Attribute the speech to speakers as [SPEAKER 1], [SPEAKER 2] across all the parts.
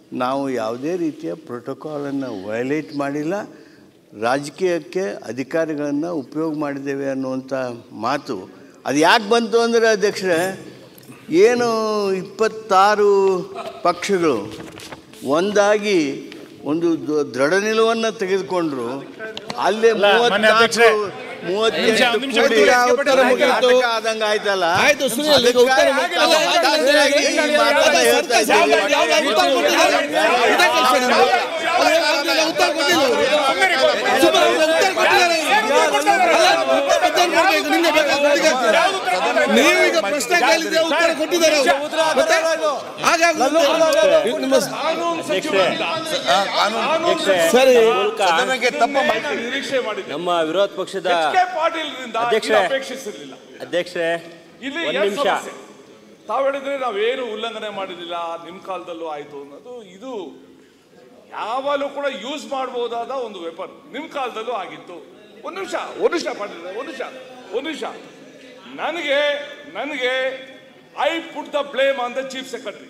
[SPEAKER 1] ನಾವು ಯಾವುದೇ ರೀತಿಯ ಪ್ರೋಟೋಕಾಲನ್ನು ವಯಲೇಟ್ ಮಾಡಿಲ್ಲ ರಾಜಕೀಯಕ್ಕೆ ಅಧಿಕಾರಿಗಳನ್ನು ಉಪಯೋಗ ಮಾಡಿದ್ದೇವೆ ಅನ್ನುವಂಥ ಮಾತು ಅದು ಯಾಕೆ ಬಂತು ಅಂದರೆ ಅಧ್ಯಕ್ಷರೇ ಏನು ಇಪ್ಪತ್ತಾರು ಪಕ್ಷಗಳು ಒಂದಾಗಿ ಒಂದು ದ- ದೃಢ ನಿಲುವನ್ನು ತೆಗೆದುಕೊಂಡ್ರು ಅಲ್ಲೇ
[SPEAKER 2] ಅಲ್ಲ, ಮಾನ್ಯ ಅಧ್ಯಕ್ಷರೇ.
[SPEAKER 1] ಮೂವತ್ತೆಂಟು
[SPEAKER 2] ನಿಮಿಷ, ನಿಮಿಷ
[SPEAKER 1] ಕೂಡಿ
[SPEAKER 2] ಆಯ್ತು, ಉತ್ತರ ಮುಗೀತು.
[SPEAKER 1] ನಾಟಕ ಆದಂಗೆ ಆಯ್ತಲ್ಲ
[SPEAKER 3] ಆಯ್ತು, ಸುನಿಲ್, ಈಗ ಉತ್ತರ ಮುಗೀತು.
[SPEAKER 1] ಅದಕ್ಕಾಗಿ ಅದಕ್ಕಾಗಿ ಈ ಮಾತನ್ನ ಹೇಳ್ತಾ ಇದ್ದೀನಿ.
[SPEAKER 3] ಯಾವ್ದು- ಯಾವ್ದು ಉತ್ತರ ಕೊಟ್ಟಿಲ್ಲ? ಇದೇ question ಅದು. ಅದು ಆಗ್ಲಿಲ್ಲ, ಉತ್ತರ ಕೊಟ್ಟಿಲ್ಲ ಅವರು. ಸುಮ್ಮನೆ ಅವ್ರು ಉತ್ತರ ಕೊಟ್ಟಿದ್ದಾರೆ ಇವರು. ಅಲ್ಲ, ಉತ್ತರ ಮಧ್ಯಾಹ್ನ ಕೊಡ್ಬೇಕು, ನಿನ್ನೆ ಬೇಕಾದ್ರೆ ಬೆಳಿಗ್ಗೆ ಆಗ್ತದೆ. ನೀವು ಈಗ ಪ್ರಶ್ನೆ ಕೇಳಿದ್ರೆ ಉತ್ತರ ಕೊಟ್ಟಿದ್ದಾರೆ ಅವರು. ಮತ್ತೆ ಹಾಗಾಗುತ್ತೆ. ಈಗ ನಿಮ್ಮ ಸರಿ
[SPEAKER 4] ಸದನಕ್ಕೆ ತಪ್ಪ ಮಾಹಿತಿ
[SPEAKER 5] ನಿರೀಕ್ಷೆ ಮಾಡಿದ್ದೆ
[SPEAKER 6] ನಮ್ಮ ವಿರೋಧ ಪಕ್ಷದ
[SPEAKER 5] ಎಚ್ ಕೆ ಪಾಟೀಲ್ರಿಂದ
[SPEAKER 6] ಅಧ್ಯಕ್ಷರೇ.
[SPEAKER 5] ಇದು ಅಪೇಕ್ಷಿಸಿರ್ಲಿಲ್ಲ
[SPEAKER 6] ಅಧ್ಯಕ್ಷರೇ
[SPEAKER 5] ಇಲ್ಲಿ
[SPEAKER 6] ಒಂದ್
[SPEAKER 5] ಎರಡ್
[SPEAKER 6] ನಿಮಿಷ
[SPEAKER 5] ಸಮಸ್ಯೆ. ತಾವ್ ಹೇಳಿದ್ರೆ ನಾವೇನು ಉಲ್ಲಂಘನೆ ಮಾಡಿದಿಲ್ಲ ನಿಮ್ ಕಾಲದಲ್ಲೂ ಆಯ್ತು ಅನ್ನೋದು ಇದು ಯಾವಾಗಲೂ ಕೂಡ ಯೂಸ್ ಮಾಡಬಹುದಾದ ಒಂದು ವೆಪನ್ ನಿಮ್ ಕಾಲದಲ್ಲೂ ಆಗಿತ್ತು ಒಂದ್ ನಿಮಿಷ ಒಂದ್ ನಿಮಿಷ ಪಾಟೀಲ್ ಒಂದ್ ನಿಮಿಷ ಒಂದ್ ನಿಮಿಷ ನನಗೆ ನನಗೆ I put the blame on the chief secretary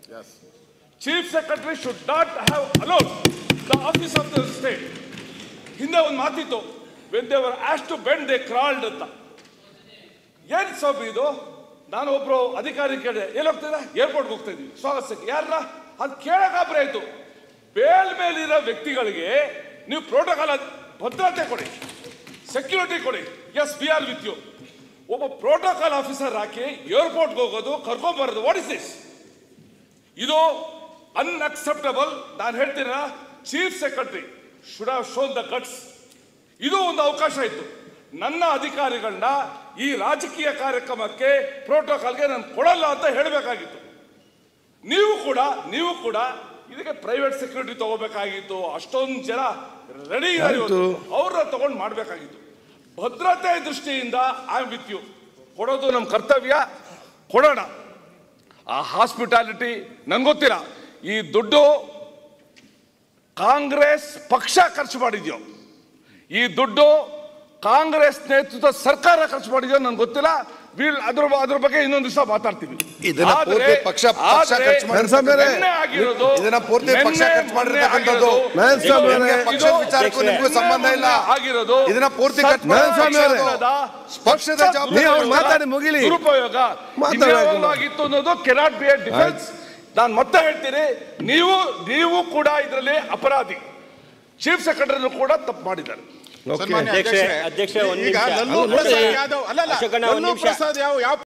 [SPEAKER 5] chief secretary should not have alone the office of the state ಹಿಂದೆ ಒಂದು ಮಾತಿತ್ತು ವೆನ್ ದೇವರ್ ಆಸ್ ಟು ಬೆಂಡ್ ದೇ ಕ್ರಾಲ್ಡ್ ಅಂತ ಏನ್ ಸಬ್ ಇದು ನಾನು ಒಬ್ರು ಅಧಿಕಾರಿ ಕೇಳಿದೆ ಎಲ್ಲಿ ಹೋಗ್ತಿದ್ದೆ ಏರ್ಪೋರ್ಟ್ಗೆ ಹೋಗ್ತಾ ಇದೀವಿ ಸ್ವಾಗತಕ್ಕೆ ಯಾರನ್ನ ಅದು ಕೇಳಕ್ಕಾಬ್ರೆ ಆಯ್ತು ಬೇಲ್ ಮೇಲಿರೋ ವ್ಯಕ್ತಿಗಳಿಗೆ ನೀವು ಪ್ರೋಟೋಕಾಲ್ ಭದ್ರತೆ ಕೊಡಿ ಸೆಕ್ಯೂರಿಟಿ ಕೊಡಿ S B R with you ಒಬ್ಬ ಪ್ರೋಟೋಕಾಲ್ ಆಫೀಸರ್ ಹಾಕಿ ಏರ್ಪೋರ್ಟ್ಗೆ ಹೋಗೋದು ಕರ್ಕೊಂಬರೋದು ವಾಟ್ ಇಸ್ ದಿಸ್ ಇದು ಅನ್ಅಕ್ಸೆಪ್ಟಬಲ್ ನಾನು ಹೇಳ್ತೀನ chief secretary should have shown the guts ಇದು ಒಂದು ಅವಕಾಶ ಇತ್ತು ನನ್ನ ಅಧಿಕಾರಿಗಳನ್ನ ಈ ರಾಜಕೀಯ ಕಾರ್ಯಕ್ರಮಕ್ಕೆ ಪ್ರೋಟೋಕಾಲ್ಗೆ ನಾನು ಕೊಡಲ್ಲ ಅಂತ ಹೇಳಬೇಕಾಗಿತ್ತು ನೀವು ಕೂಡ ನೀವು ಕೂಡ ಇದಕ್ಕೆ ಪ್ರೈವೇಟ್ ಸೆಕ್ಯೂರಿಟಿ ತಗೋಬೇಕಾಗಿತ್ತು ಅಷ್ಟೊಂದು ಜನ ರೆಡಿ ಅವ್ರನ್ನ ತಗೊಂಡು ಮಾಡಬೇಕಾಗಿತ್ತು ಭದ್ರತೆ ದೃಷ್ಟಿಯಿಂದ ಐ ಆಮ್ ವಿತ್ ಯು ಕೊಡೋದು ನಮ್ಮ ಕರ್ತವ್ಯ ಕೊಡೋಣ ಆ ಹಾಸ್ಪಿಟಾಲಿಟಿ ನನ್ಗೆ ಗೊತ್ತಿಲ್ಲ ಈ ದುಡ್ಡು ಕಾಂಗ್ರೆಸ್ ಪಕ್ಷ ಖರ್ಚು ಮಾಡಿದ್ಯೋ ಈ ದುಡ್ಡು ಕಾಂಗ್ರೆಸ್ ನೇತೃತ್ವ ಸರ್ಕಾರ ಖರ್ಚು ಮಾಡಿದ್ಯೋ ನನ್ಗೆ ಗೊತ್ತಿಲ್ಲ ವೀಲ್ ಅದ್ರ ಅದ್ರ ಬಗ್ಗೆ ಇನ್ನೊಂದು ದಿವಸ ಮಾತಾಡ್ತೀವಿ
[SPEAKER 4] ಇದನ್ನ
[SPEAKER 5] ಆದ್ರೆ-
[SPEAKER 4] ಪೂರ್ತಿ ಪಕ್ಷ- ಪಕ್ಷ
[SPEAKER 5] ಆದ್ರೆ
[SPEAKER 4] ಖರ್ಚು ಮಾಡಿರ್ತಕ್ಕಂಥ-
[SPEAKER 5] ನೆನ್ನೆ ಮೇಲೆ ಆಗಿರೋದು
[SPEAKER 4] ಇದನ್ನ ಪೂರ್ತಿ ಪಕ್ಷ
[SPEAKER 5] ನೆನ್ನೆ
[SPEAKER 4] ಖರ್ಚು ಮಾಡಿರ್ತಕ್ಕಂಥದ್ದು.
[SPEAKER 5] ಮೊನ್ನೆ
[SPEAKER 3] ನಾರಾಯಣ ಸ್ವಾಮಿ
[SPEAKER 5] ಆಗಿರೋದು-
[SPEAKER 3] ಅವರೇ,
[SPEAKER 4] ಪಕ್ಷದ
[SPEAKER 5] ಇದು-
[SPEAKER 4] ವಿಚಾರಕ್ಕೂ ನಿಮಗೂ ಸಂಬಂಧ ಇಲ್ಲ
[SPEAKER 5] ಆಗಿರೋದು
[SPEAKER 4] ಇದನ್ನ ಪೂರ್ತಿ ಖರ್ಚು
[SPEAKER 5] ಸರ್ಕಾರ
[SPEAKER 4] ನಾರಾಯಣ ಸ್ವಾಮಿ ಅವರೇ,
[SPEAKER 5] ಪಕ್ಷದ
[SPEAKER 4] ಪಕ್ಷದ ಜವಾಬ್ದಾರಿ
[SPEAKER 3] ನೀವು ಅವ್ರು ಮಾತಾಡಿ ಮುಗಿಲಿ.
[SPEAKER 5] ದುರುಪಯೋಗ
[SPEAKER 3] ಮಾತಾಡಿ
[SPEAKER 5] ಆಗಿತ್ತು ಅನ್ನೋದು ಕೆನಾಟ್ ಬಿ ಎ ಡಿಫೆನ್ಸ್ ನಾನು ಮತ್ತೆ ಹೇಳ್ತೀನಿ ನೀವು ನೀವು ಕೂಡ ಇದರಲ್ಲಿ ಅಪರಾಧಿ ಚೀಫ್ ಸೆಕ್ರೆಟರಿ ಕೂಡ ತಪ್ಪು ಮಾಡಿದ್ದಾರೆ
[SPEAKER 2] ಸನ್ಮಾನ್ಯ
[SPEAKER 6] ಅಧ್ಯಕ್ಷೆ
[SPEAKER 2] ಅಧ್ಯಕ್ಷರೇ,
[SPEAKER 6] ಅಧ್ಯಕ್ಷೆ ಒಂದ್
[SPEAKER 2] ಈಗ
[SPEAKER 6] ನಿಮಿಷ
[SPEAKER 2] ಲಲ್ಲೂ ಪ್ರಸಾದ್ ಯಾದವ್ ಅಲ್ಲ ಅಲ್ಲ
[SPEAKER 6] ಅಶೋಕಣ್ಣ, ಒಂದ್
[SPEAKER 2] ಲಲ್ಲೂ
[SPEAKER 6] ನಿಮಿಷ.
[SPEAKER 2] ಪ್ರಸಾದ್ ಯಾವ ಯಾವ